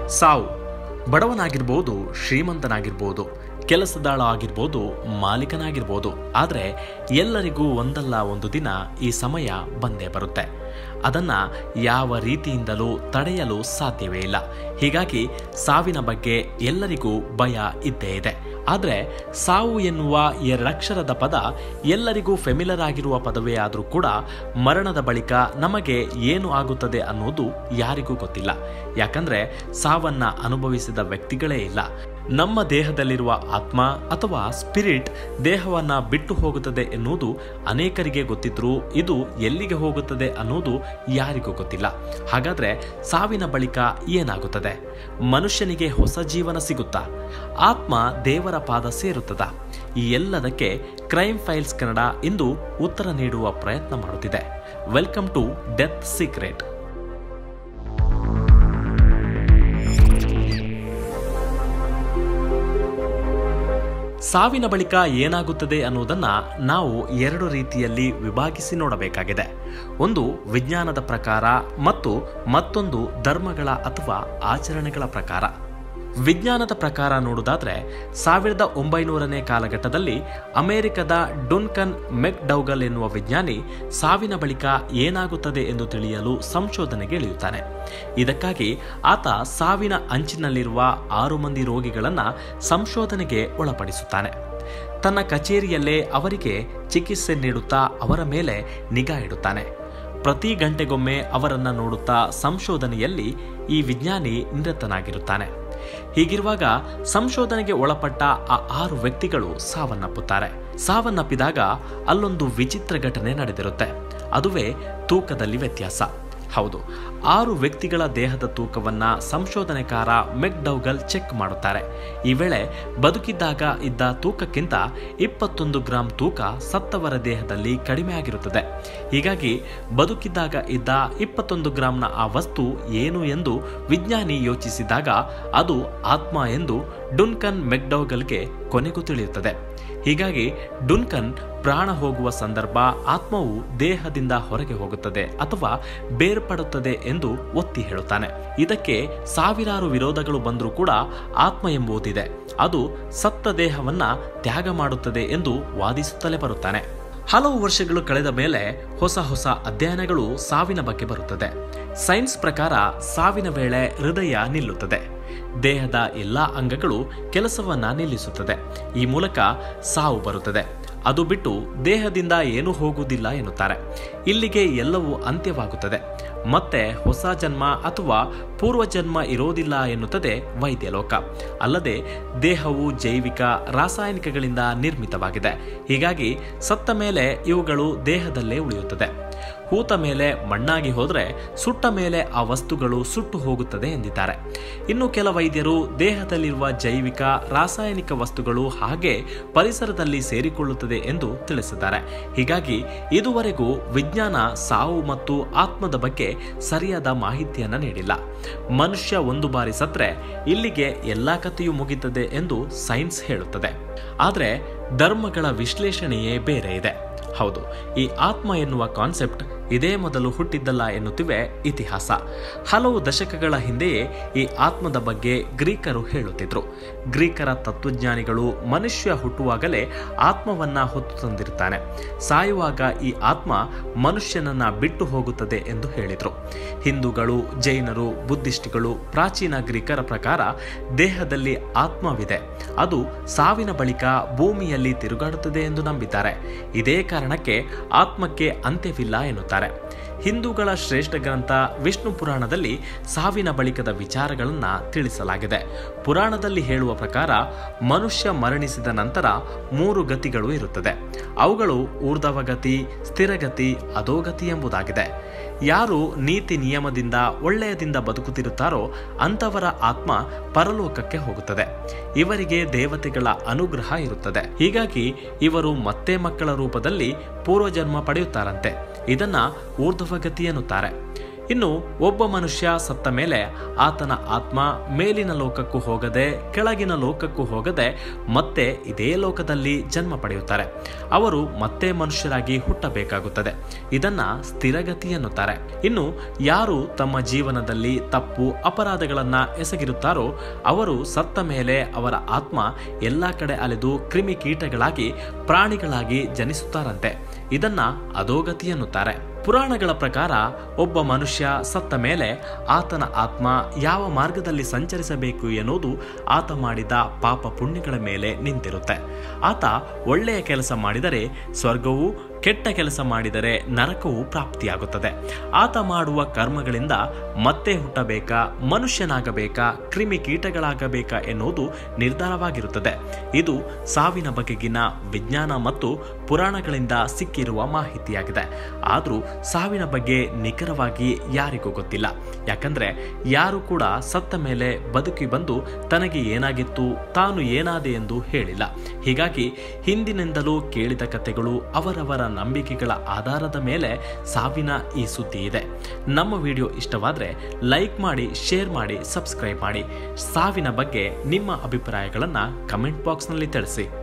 ಸಾವು ಬಡವನಾಗಿರ್ಬೋದು ಶ್ರೀಮಂತನಾಗಿರ್ಬೋದು ಕೆಲಸದಾಳ ಆಗಿರ್ಬೋದು ಮಾಲೀಕನಾಗಿರ್ಬೋದು ಆದರೆ ಎಲ್ಲರಿಗೂ ಒಂದಲ್ಲ ಒಂದು ದಿನ ಈ ಸಮಯ ಬಂದೇ ಬರುತ್ತೆ ಅದನ್ನು ಯಾವ ರೀತಿಯಿಂದಲೂ ತಡೆಯಲು ಸಾಧ್ಯವೇ ಇಲ್ಲ ಹೀಗಾಗಿ ಸಾವಿನ ಬಗ್ಗೆ ಎಲ್ಲರಿಗೂ ಭಯ ಇದ್ದೇ ಇದೆ ಆದರೆ ಸಾವು ಎನ್ನುವ ಎರಡಕ್ಷರದ ಪದ ಎಲ್ಲರಿಗೂ ಫೆಮಿಲರ್ ಆಗಿರುವ ಪದವೇ ಆದರೂ ಕೂಡ ಮರಣದ ಬಳಿಕ ನಮಗೆ ಏನು ಆಗುತ್ತದೆ ಅನ್ನೋದು ಯಾರಿಗೂ ಗೊತ್ತಿಲ್ಲ ಯಾಕಂದ್ರೆ ಸಾವನ್ನ ಅನುಭವಿಸಿದ ವ್ಯಕ್ತಿಗಳೇ ಇಲ್ಲ ನಮ್ಮ ದೇಹದಲ್ಲಿರುವ ಆತ್ಮ ಅಥವಾ ಸ್ಪಿರಿಟ್ ದೇಹವನ್ನ ಬಿಟ್ಟು ಹೋಗುತ್ತದೆ ಎನ್ನುವುದು ಅನೇಕರಿಗೆ ಗೊತ್ತಿದ್ರೂ ಇದು ಎಲ್ಲಿಗೆ ಹೋಗುತ್ತದೆ ಅನ್ನೋದು ಯಾರಿಗೂ ಗೊತ್ತಿಲ್ಲ ಹಾಗಾದ್ರೆ ಸಾವಿನ ಬಳಿಕ ಏನಾಗುತ್ತದೆ ಮನುಷ್ಯನಿಗೆ ಹೊಸ ಜೀವನ ಸಿಗುತ್ತಾ ಆತ್ಮ ದೇವರ ಪಾದ ಸೇರುತ್ತದಾ ಈ ಎಲ್ಲದಕ್ಕೆ ಕ್ರೈಮ್ ಫೈಲ್ಸ್ ಕನ್ನಡ ಇಂದು ಉತ್ತರ ನೀಡುವ ಪ್ರಯತ್ನ ಮಾಡುತ್ತಿದೆ ವೆಲ್ಕಮ್ ಟು ಡೆತ್ ಸೀಕ್ರೆಟ್ ಸಾವಿನ ಬಳಿಕ ಏನಾಗುತ್ತದೆ ಅನ್ನೋದನ್ನ ನಾವು ಎರಡು ರೀತಿಯಲ್ಲಿ ವಿಭಾಗಿಸಿ ನೋಡಬೇಕಾಗಿದೆ ಒಂದು ವಿಜ್ಞಾನದ ಪ್ರಕಾರ ಮತ್ತು ಮತ್ತೊಂದು ಧರ್ಮಗಳ ಅಥವಾ ಆಚರಣೆಗಳ ಪ್ರಕಾರ ವಿಜ್ಞಾನದ ಪ್ರಕಾರ ನೋಡುವುದಾದ್ರೆ ಸಾವಿರದ ಒಂಬೈನೂರನೇ ಕಾಲಘಟ್ಟದಲ್ಲಿ ಅಮೆರಿಕದ ಡುನ್ಕನ್ ಮೆಕ್ ಡೌಗಲ್ ಎನ್ನುವ ವಿಜ್ಞಾನಿ ಸಾವಿನ ಬಳಿಕ ಏನಾಗುತ್ತದೆ ಎಂದು ತಿಳಿಯಲು ಸಂಶೋಧನೆಗೆ ಇಳಿಯುತ್ತಾನೆ ಇದಕ್ಕಾಗಿ ಆತ ಸಾವಿನ ಅಂಚಿನಲ್ಲಿರುವ ಆರು ಮಂದಿ ರೋಗಿಗಳನ್ನ ಸಂಶೋಧನೆಗೆ ಒಳಪಡಿಸುತ್ತಾನೆ ತನ್ನ ಕಚೇರಿಯಲ್ಲೇ ಅವರಿಗೆ ಚಿಕಿತ್ಸೆ ನೀಡುತ್ತಾ ಅವರ ಮೇಲೆ ನಿಗಾ ಇಡುತ್ತಾನೆ ಪ್ರತಿ ಗಂಟೆಗೊಮ್ಮೆ ಅವರನ್ನ ನೋಡುತ್ತಾ ಸಂಶೋಧನೆಯಲ್ಲಿ ಈ ವಿಜ್ಞಾನಿ ನಿರತನಾಗಿರುತ್ತಾನೆ ಹೀಗಿರುವಾಗ ಸಂಶೋಧನೆಗೆ ಒಳಪಟ್ಟ ಆ ಆರು ವ್ಯಕ್ತಿಗಳು ಸಾವನ್ನಪ್ಪುತ್ತಾರೆ ಸಾವನ್ನಪ್ಪಿದಾಗ ಅಲ್ಲೊಂದು ವಿಚಿತ್ರ ಘಟನೆ ನಡೆದಿರುತ್ತೆ ಅದುವೇ ತೂಕದಲ್ಲಿ ವ್ಯತ್ಯಾಸ ಹೌದು ಆರು ವ್ಯಕ್ತಿಗಳ ದೇಹದ ತೂಕವನ್ನ ಸಂಶೋಧನೆಕಾರ ಮೆಕ್ಡೌಗಲ್ ಚೆಕ್ ಮಾಡುತ್ತಾರೆ ಈ ವೇಳೆ ಬದುಕಿದ್ದಾಗ ಇದ್ದ ತೂಕಕ್ಕಿಂತ ಇಪ್ಪತ್ತೊಂದು ಗ್ರಾಂ ತೂಕ ಸತ್ತವರ ದೇಹದಲ್ಲಿ ಕಡಿಮೆ ಆಗಿರುತ್ತದೆ ಹೀಗಾಗಿ ಬದುಕಿದ್ದಾಗ ಇದ್ದ ಇಪ್ಪತ್ತೊಂದು ಗ್ರಾಂನ ಆ ವಸ್ತು ಏನು ಎಂದು ವಿಜ್ಞಾನಿ ಯೋಚಿಸಿದಾಗ ಅದು ಆತ್ಮ ಎಂದು ಡುನ್ಕನ್ ಮೆಕ್ಡೌಗಲ್ಗೆ ಕೊನೆಗೂ ತಿಳಿಯುತ್ತದೆ ಹೀಗಾಗಿ ಡುನ್ಕನ್ ಪ್ರಾಣ ಹೋಗುವ ಸಂದರ್ಭ ಆತ್ಮವು ದೇಹದಿಂದ ಹೊರಗೆ ಹೋಗುತ್ತದೆ ಅಥವಾ ಬೇರ್ಪಡುತ್ತದೆ ಎಂದು ಒತ್ತಿ ಹೇಳುತ್ತಾನೆ ಇದಕ್ಕೆ ಸಾವಿರಾರು ವಿರೋಧಗಳು ಬಂದರೂ ಕೂಡ ಆತ್ಮ ಎಂಬುದಿದೆ ಅದು ಸತ್ತ ದೇಹವನ್ನ ತ್ಯಾಗ ಮಾಡುತ್ತದೆ ಎಂದು ವಾದಿಸುತ್ತಲೇ ಬರುತ್ತಾನೆ ಹಲವು ವರ್ಷಗಳು ಕಳೆದ ಮೇಲೆ ಹೊಸ ಹೊಸ ಅಧ್ಯಯನಗಳು ಸಾವಿನ ಬಗ್ಗೆ ಬರುತ್ತದೆ ಸೈನ್ಸ್ ಪ್ರಕಾರ ಸಾವಿನ ವೇಳೆ ಹೃದಯ ನಿಲ್ಲುತ್ತದೆ ದೇಹದ ಎಲ್ಲಾ ಅಂಗಗಳು ಕೆಲಸವನ್ನ ನಿಲ್ಲಿಸುತ್ತದೆ ಈ ಮೂಲಕ ಸಾವು ಬರುತ್ತದೆ ಅದು ಬಿಟ್ಟು ದೇಹದಿಂದ ಏನೂ ಹೋಗುವುದಿಲ್ಲ ಎನ್ನುತ್ತಾರೆ ಇಲ್ಲಿಗೆ ಎಲ್ಲವೂ ಅಂತ್ಯವಾಗುತ್ತದೆ ಮತ್ತೆ ಹೊಸ ಜನ್ಮ ಅಥವಾ ಪೂರ್ವಜನ್ಮ ಇರೋದಿಲ್ಲ ಎನ್ನುತ್ತದೆ ವೈದ್ಯ ಲೋಕ ಅಲ್ಲದೆ ದೇಹವು ಜೈವಿಕ ರಾಸಾಯನಿಕಗಳಿಂದ ನಿರ್ಮಿತವಾಗಿದೆ ಹೀಗಾಗಿ ಸತ್ತ ಮೇಲೆ ಇವುಗಳು ದೇಹದಲ್ಲೇ ಉಳಿಯುತ್ತದೆ ಹೂತ ಮೇಲೆ ಮಣ್ಣಾಗಿ ಹೋದರೆ ಸುಟ್ಟ ಮೇಲೆ ಆ ವಸ್ತುಗಳು ಸುಟ್ಟು ಹೋಗುತ್ತದೆ ಎಂದಿದ್ದಾರೆ ಇನ್ನು ಕೆಲ ವೈದ್ಯರು ದೇಹದಲ್ಲಿರುವ ಜೈವಿಕ ರಾಸಾಯನಿಕ ವಸ್ತುಗಳು ಹಾಗೆ ಪರಿಸರದಲ್ಲಿ ಸೇರಿಕೊಳ್ಳುತ್ತದೆ ಎಂದು ತಿಳಿಸಿದ್ದಾರೆ ಹೀಗಾಗಿ ಇದುವರೆಗೂ ವಿಜ್ಞಾನ ಸಾವು ಮತ್ತು ಆತ್ಮದ ಬಗ್ಗೆ ಸರಿಯಾದ ಮಾಹಿತಿಯನ್ನ ನೀಡಿಲ್ಲ ಮನುಷ್ಯ ಒಂದು ಬಾರಿ ಸತ್ರೆ ಇಲ್ಲಿಗೆ ಎಲ್ಲಾ ಕಥೆಯೂ ಮುಗಿತದೆ ಎಂದು ಸೈನ್ಸ್ ಹೇಳುತ್ತದೆ ಆದರೆ ಧರ್ಮಗಳ ವಿಶ್ಲೇಷಣೆಯೇ ಬೇರೆ ಇದೆ ಹೌದು ಈ ಆತ್ಮ ಎನ್ನುವ ಕಾನ್ಸೆಪ್ಟ್ ಇದೇ ಮೊದಲು ಹುಟ್ಟಿದ್ದಲ್ಲ ಎನ್ನುತ್ತಿವೆ ಇತಿಹಾಸ ಹಲವು ದಶಕಗಳ ಹಿಂದೆಯೇ ಈ ಆತ್ಮದ ಬಗ್ಗೆ ಗ್ರೀಕರು ಹೇಳುತ್ತಿದ್ರು ಗ್ರೀಕರ ತತ್ವಜ್ಞಾನಿಗಳು ಮನುಷ್ಯ ಹುಟ್ಟುವಾಗಲೇ ಆತ್ಮವನ್ನ ಹೊತ್ತು ತಂದಿರ್ತಾನೆ ಸಾಯುವಾಗ ಈ ಆತ್ಮ ಮನುಷ್ಯನನ್ನ ಬಿಟ್ಟು ಹೋಗುತ್ತದೆ ಎಂದು ಹೇಳಿದ್ರು ಹಿಂದೂಗಳು ಜೈನರು ಬುದ್ಧಿಸ್ಟ್ಗಳು ಪ್ರಾಚೀನ ಗ್ರೀಕರ ಪ್ರಕಾರ ದೇಹದಲ್ಲಿ ಆತ್ಮವಿದೆ ಅದು ಸಾವಿನ ಬಳಿಕ ಭೂಮಿಯಲ್ಲಿ ತಿರುಗಾಡುತ್ತದೆ ಎಂದು ನಂಬಿದ್ದಾರೆ ಇದೇ ಕಾರಣಕ್ಕೆ ಆತ್ಮಕ್ಕೆ ಅಂತ್ಯವಿಲ್ಲ ಎನ್ನುತ್ತಾರೆ ಹಿಂದೂಗಳ ಶ್ರೇಷ್ಠ ಗ್ರಂಥ ವಿಷ್ಣು ಪುರಾಣದಲ್ಲಿ ಸಾವಿನ ಬಳಿಕದ ವಿಚಾರಗಳನ್ನ ತಿಳಿಸಲಾಗಿದೆ ಪುರಾಣದಲ್ಲಿ ಹೇಳುವ ಪ್ರಕಾರ ಮನುಷ್ಯ ಮರಣಿಸಿದ ನಂತರ ಮೂರು ಗತಿಗಳು ಇರುತ್ತದೆ ಅವುಗಳು ಊರ್ಧವಗತಿ ಸ್ಥಿರಗತಿ ಅಧೋಗತಿ ಎಂಬುದಾಗಿದೆ ಯಾರು ನೀತಿ ನಿಯಮದಿಂದ ಒಳ್ಳೆಯದಿಂದ ಬದುಕುತ್ತಿರುತ್ತಾರೋ ಅಂಥವರ ಆತ್ಮ ಪರಲೋಕಕ್ಕೆ ಹೋಗುತ್ತದೆ ಇವರಿಗೆ ದೇವತೆಗಳ ಅನುಗ್ರಹ ಇರುತ್ತದೆ ಹೀಗಾಗಿ ಇವರು ಮತ್ತೆ ಮಕ್ಕಳ ರೂಪದಲ್ಲಿ ಪೂರ್ವಜನ್ಮ ಪಡೆಯುತ್ತಾರಂತೆ ಇದನ್ನ ಊರ್ಧ್ವಗತಿ ಎನ್ನುತ್ತಾರೆ ಇನ್ನು ಒಬ್ಬ ಮನುಷ್ಯ ಸತ್ತ ಮೇಲೆ ಆತನ ಆತ್ಮ ಮೇಲಿನ ಲೋಕಕ್ಕೂ ಹೋಗದೆ ಕೆಳಗಿನ ಲೋಕಕ್ಕೂ ಹೋಗದೆ ಮತ್ತೆ ಇದೇ ಲೋಕದಲ್ಲಿ ಜನ್ಮ ಪಡೆಯುತ್ತಾರೆ ಅವರು ಮತ್ತೆ ಮನುಷ್ಯರಾಗಿ ಹುಟ್ಟಬೇಕಾಗುತ್ತದೆ ಇದನ್ನ ಸ್ಥಿರಗತಿ ಎನ್ನುತ್ತಾರೆ ಇನ್ನು ಯಾರು ತಮ್ಮ ಜೀವನದಲ್ಲಿ ತಪ್ಪು ಅಪರಾಧಗಳನ್ನ ಎಸಗಿರುತ್ತಾರೋ ಅವರು ಸತ್ತ ಮೇಲೆ ಅವರ ಆತ್ಮ ಎಲ್ಲ ಕಡೆ ಅಲೆದು ಕ್ರಿಮಿಕೀಟಗಳಾಗಿ ಪ್ರಾಣಿಗಳಾಗಿ ಜನಿಸುತ್ತಾರಂತೆ ಇದನ್ನ ಅಧೋಗತಿ ಎನ್ನುತ್ತಾರೆ ಪುರಾಣಗಳ ಪ್ರಕಾರ ಒಬ್ಬ ಮನುಷ್ಯ ಸತ್ತ ಮೇಲೆ ಆತನ ಆತ್ಮ ಯಾವ ಮಾರ್ಗದಲ್ಲಿ ಸಂಚರಿಸಬೇಕು ಎನ್ನುವುದು ಆತ ಮಾಡಿದ ಪಾಪ ಪುಣ್ಯಗಳ ಮೇಲೆ ನಿಂತಿರುತ್ತೆ ಆತ ಒಳ್ಳೆಯ ಕೆಲಸ ಮಾಡಿದರೆ ಸ್ವರ್ಗವು ಕೆಟ್ಟ ಕೆಲಸ ಮಾಡಿದರೆ ನರಕವು ಪ್ರಾಪ್ತಿಯಾಗುತ್ತದೆ ಆತ ಮಾಡುವ ಕರ್ಮಗಳಿಂದ ಮತ್ತೆ ಹುಟ್ಟಬೇಕಾ ಮನುಷ್ಯನಾಗಬೇಕಾ ಕ್ರಿಮಿ ಕೀಟಗಳಾಗಬೇಕಾ ಎನ್ನುವುದು ನಿರ್ಧಾರವಾಗಿರುತ್ತದೆ ಇದು ಸಾವಿನ ಬಗೆಗಿನ ವಿಜ್ಞಾನ ಮತ್ತು ಪುರಾಣಗಳಿಂದ ಸಿಕ್ಕಿರುವ ಮಾಹಿತಿಯಾಗಿದೆ ಆದರೂ ಸಾವಿನ ಬಗ್ಗೆ ನಿಖರವಾಗಿ ಯಾರಿಗೂ ಗೊತ್ತಿಲ್ಲ ಯಾಕಂದ್ರೆ ಯಾರು ಕೂಡ ಸತ್ತ ಮೇಲೆ ಬದುಕಿ ಬಂದು ತನಗೆ ಏನಾಗಿತ್ತು ತಾನು ಏನಾದೆ ಎಂದು ಹೇಳಿಲ್ಲ ಹೀಗಾಗಿ ಹಿಂದಿನಿಂದಲೂ ಕೇಳಿದ ಕಥೆಗಳು ಅವರವರ ನಂಬಿಕೆಗಳ ಆಧಾರದ ಮೇಲೆ ಸಾವಿನ ಈ ಸುದ್ದಿ ಇದೆ ನಮ್ಮ ವಿಡಿಯೋ ಇಷ್ಟವಾದರೆ ಲೈಕ್ ಮಾಡಿ ಶೇರ್ ಮಾಡಿ ಸಬ್ಸ್ಕ್ರೈಬ್ ಮಾಡಿ ಸಾವಿನ ಬಗ್ಗೆ ನಿಮ್ಮ ಅಭಿಪ್ರಾಯಗಳನ್ನು ಕಮೆಂಟ್ ಬಾಕ್ಸ್ನಲ್ಲಿ ತಿಳಿಸಿ